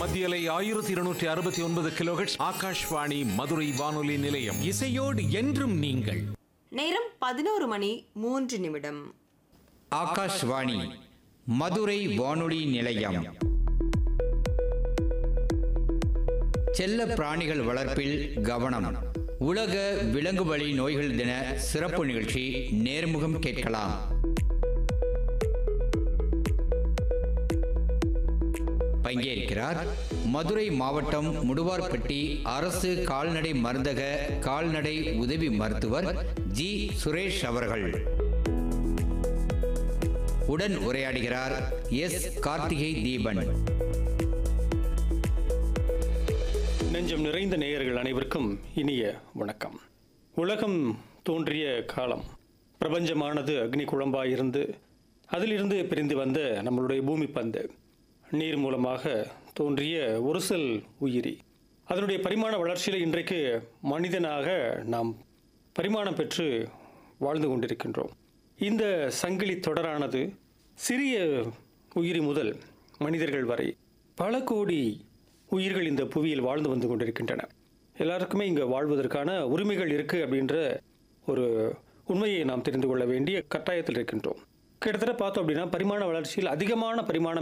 மத்தியலை ஆயிரத்தி இருநூற்றி அறுபத்தி ஒன்பது கிலோஹெட்ஸ் ஆகாஷ்வாணி மதுரை வானொலி நிலையம் இசையோடு என்றும் நீங்கள் நேரம் பதினோரு மணி மூன்று நிமிடம் ஆகாஷ்வாணி மதுரை வானொலி நிலையம் செல்ல பிராணிகள் வளர்ப்பில் கவனம் உலக விலங்குவழி நோய்கள் தின சிறப்பு நிகழ்ச்சி நேர்முகம் கேட்கலாம் பங்கேற்கிறார் மதுரை மாவட்டம் முடுவார்பட்டி அரசு கால்நடை மருந்தக கால்நடை உதவி மருத்துவர் ஜி சுரேஷ் அவர்கள் உடன் உரையாடுகிறார் எஸ் கார்த்திகை தீபன் நெஞ்சம் நிறைந்த நேயர்கள் அனைவருக்கும் இனிய வணக்கம் உலகம் தோன்றிய காலம் பிரபஞ்சமானது அக்னி குழம்பாயிருந்து அதிலிருந்து பிரிந்து வந்த நம்மளுடைய பூமி பந்து நீர் மூலமாக தோன்றிய ஒரு செல் உயிரி அதனுடைய பரிமாண வளர்ச்சியில் இன்றைக்கு மனிதனாக நாம் பரிமாணம் பெற்று வாழ்ந்து கொண்டிருக்கின்றோம் இந்த சங்கிலி தொடரானது சிறிய உயிரி முதல் மனிதர்கள் வரை பல கோடி உயிர்கள் இந்த புவியில் வாழ்ந்து வந்து கொண்டிருக்கின்றன எல்லாருக்குமே இங்கே வாழ்வதற்கான உரிமைகள் இருக்குது அப்படின்ற ஒரு உண்மையை நாம் தெரிந்து கொள்ள வேண்டிய கட்டாயத்தில் இருக்கின்றோம் கிட்டத்தட்ட பார்த்தோம் அப்படின்னா பரிமாண வளர்ச்சியில் அதிகமான பரிமாணம்